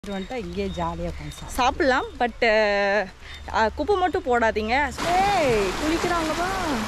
வந்துட்டா இங்கேயே ஜாலியாக உட்காந்து சாப்பிடுவோம். சாப்பிட்லாம் பட்டு குப்பை மட்டும் போடாதீங்க ஏய் குளிக்கிறாங்கப்பா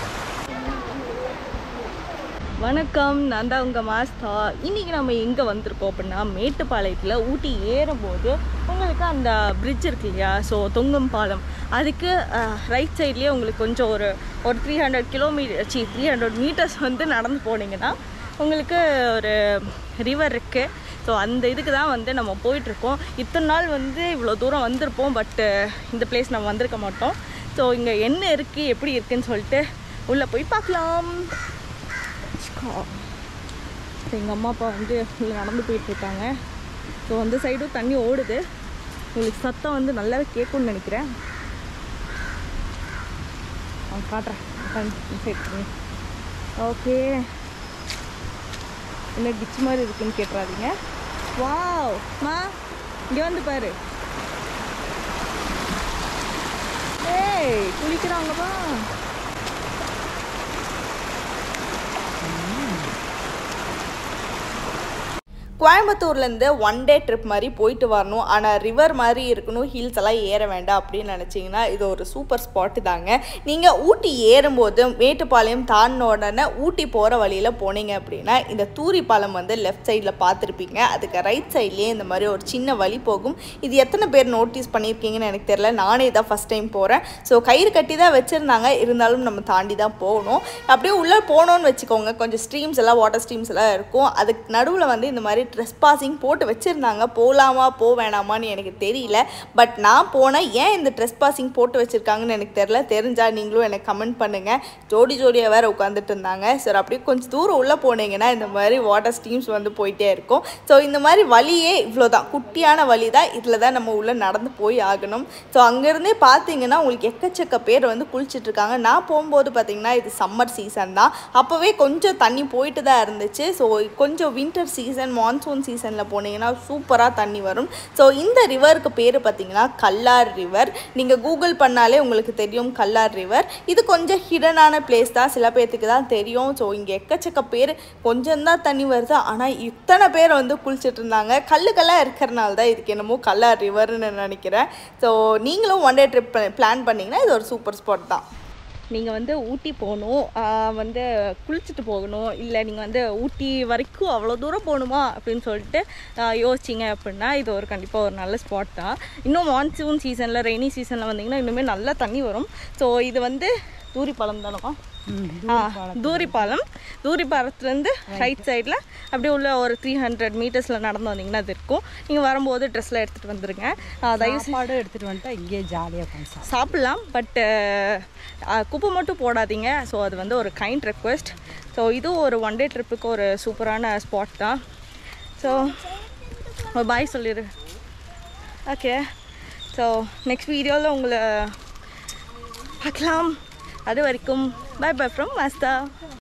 வணக்கம் நான் தான் உங்கள் மாஸ்தா இன்றைக்கி நம்ம எங்கே வந்திருக்கோம் அப்படின்னா மேட்டுப்பாளையத்தில் ஊட்டி ஏறும்போது உங்களுக்கு அந்த பிரிட்ஜ் இருக்கு இல்லையா ஸோ தொங்கும் பாலம் அதுக்கு ரைட் சைட்லேயே உங்களுக்கு கொஞ்சம் ஒரு ஒரு த்ரீ ஹண்ட்ரட் கிலோமீட்டர் சி த்ரீ ஹண்ட்ரட் மீட்டர்ஸ் வந்து நடந்து போனீங்கன்னா உங்களுக்கு ஒரு ரிவர் இருக்குது ஸோ அந்த இதுக்கு தான் வந்து நம்ம போயிட்டுருக்கோம் இத்தனை நாள் வந்து இவ்வளோ தூரம் வந்திருப்போம் பட்டு இந்த பிளேஸ் நம்ம வந்திருக்க மாட்டோம் ஸோ இங்கே என்ன இருக்குது எப்படி இருக்குன்னு சொல்லிட்டு உள்ளே போய் பார்க்கலாம் எங்கள் அம்மா அப்பா வந்து உள்ளே நடந்து போயிட்டுருக்காங்க ஸோ அந்த சைடும் தண்ணி ஓடுது உங்களுக்கு சத்தம் வந்து நல்லாவே கேட்கும்னு நினைக்கிறேன் அவன் காட்டுறேன் ஓகே என்ன டிச் மாதிரி இருக்குன்னு கேட்டுறாதீங்க வாவ் மா இங்கே வந்து பாரு ஏய் குளிக்கிறாங்கப்பா கோயம்புத்தூர்லேருந்து ஒன் டே ட்ரிப் மாதிரி போயிட்டு வரணும் ஆனால் ரிவர் மாதிரி இருக்கணும் ஹில்ஸ் எல்லாம் ஏற வேண்டாம் அப்படின்னு நினச்சிங்கன்னா இது ஒரு சூப்பர் ஸ்பாட்டு தாங்க நீங்கள் ஊட்டி ஏறும்போது மேட்டுப்பாளையம் தாண்டின உடனே ஊட்டி போகிற வழியில் போனீங்க அப்படின்னா இந்த தூரி பாலம் வந்து லெஃப்ட் சைடில் பார்த்துருப்பீங்க அதுக்கு ரைட் சைட்லேயே இந்த மாதிரி ஒரு சின்ன வழி போகும் இது எத்தனை பேர் நோட்டீஸ் பண்ணியிருக்கீங்கன்னு எனக்கு தெரியல நானே தான் ஃபஸ்ட் டைம் போகிறேன் ஸோ கயிறு கட்டி தான் வச்சுருந்தாங்க இருந்தாலும் நம்ம தாண்டி தான் போகணும் அப்படியே உள்ளே போனோன்னு வச்சுக்கோங்க கொஞ்சம் ஸ்ட்ரீம்ஸ் எல்லாம் வாட்டர் ஸ்ட்ரீம்ஸ் எல்லாம் இருக்கும் அதுக்கு நடுவில் வந்து இந்த மாதிரி ட்ரெஸ் பாசிங் போட்டு வச்சுருந்தாங்க போகலாமா போ வேணாமான்னு எனக்கு தெரியல பட் நான் போனேன் ஏன் இந்த ட்ரெஸ் பாசிங் போட்டு வச்சுருக்காங்கன்னு எனக்கு தெரியல தெரிஞ்சால் நீங்களும் எனக்கு கமெண்ட் பண்ணுங்கள் ஜோடி ஜோடியாக வேறு உட்காந்துட்டு இருந்தாங்க சரி அப்படியே கொஞ்சம் தூரம் உள்ளே போனீங்கன்னா இந்த மாதிரி வாட்டர் ஸ்ட்ரீம்ஸ் வந்து போயிட்டே இருக்கும் ஸோ இந்த மாதிரி வழியே இவ்வளோ தான் குட்டியான வழி தான் இதில் தான் நம்ம உள்ளே நடந்து போய் ஆகணும் ஸோ அங்கேருந்தே பார்த்தீங்கன்னா உங்களுக்கு எக்கச்சக்க பேர் வந்து குளிச்சுட்டு இருக்காங்க நான் போகும்போது பார்த்தீங்கன்னா இது சம்மர் சீசன் தான் அப்போவே கொஞ்சம் தண்ணி போயிட்டு தான் இருந்துச்சு ஸோ கொஞ்சம் வின்டர் சீசன் மான்சூன் சீசனில் போனீங்கன்னா சூப்பராக தண்ணி வரும் ஸோ இந்த ரிவருக்கு பேர் பார்த்தீங்கன்னா கல்லார் ரிவர் நீங்கள் கூகுள் பண்ணாலே உங்களுக்கு தெரியும் கல்லார் ரிவர் இது கொஞ்சம் ஹிடனான பிளேஸ் தான் சில பேர்த்துக்கு தான் தெரியும் ஸோ இங்கே எக்கச்சக்க பேர் கொஞ்சம் தான் தண்ணி வருது ஆனால் இத்தனை பேர் வந்து குளிச்சுட்டு இருந்தாங்க கல்லுக்கெல்லாம் இருக்கிறனால தான் இதுக்கு என்னமோ கல்லார் ரிவர்னு நினைக்கிறேன் ஸோ நீங்களும் ஒன் டே ட்ரிப் பிளான் பண்ணிங்கன்னா இது ஒரு சூப்பர் ஸ்பாட் தான் நீங்கள் வந்து ஊட்டி போகணும் ஆஹ் வந்து குளிச்சுட்டு போகணும் இல்லை நீங்கள் வந்து ஊட்டி வரைக்கும் அவ்வளோ தூரம் போகணுமா அப்படின்னு சொல்லிட்டு ஆஹ் யோசிச்சிங்க அப்படின்னா இது ஒரு கண்டிப்பாக ஒரு நல்ல ஸ்பாட் தான் இன்னும் மான்சூன் சீசனில் ரெய்னி சீசனில் வந்தீங்கன்னா இன்னுமே நல்லா தண்ணி வரும் ஸோ இது வந்து தூரிப்பாலம் தானப்பா ம், ஆ தூரிப்பாலம் தூரிப்பாலத்துலேருந்து ரைட் சைடில் அப்படியே உள்ள ஒரு த்ரீ ஹண்ட்ரட் மீட்டர்ஸில் நடந்து வந்தீங்கன்னா அது இருக்கும் நீங்கள் வரும்போது ட்ரெஸ்லாம் எடுத்துகிட்டு வந்துடுங்க ஆஹ் தயவு செஞ்சு சாப்பாடும் எடுத்துகிட்டு வந்துட்டா இங்கேயே ஜாலியாக உட்காந்து சாப்பிடுவோம். சாப்பிட்லாம் பட்டு குப்பை மட்டும் போடாதீங்க ஸோ அது வந்து ஒரு கைண்ட் ரெக்வெஸ்ட் ஸோ இதுவும் ஒரு ஒன் டே ட்ரிப்புக்கு ஒரு சூப்பரான ஸ்பாட் தான் ஸோ பாய் சொல்லிடு ஓகே ஸோ நெக்ஸ்ட் வீடியோவில் உங்களை பார்க்கலாம் அது வரைக்கும் பை பை ஃப்ரம் மாஸ்தா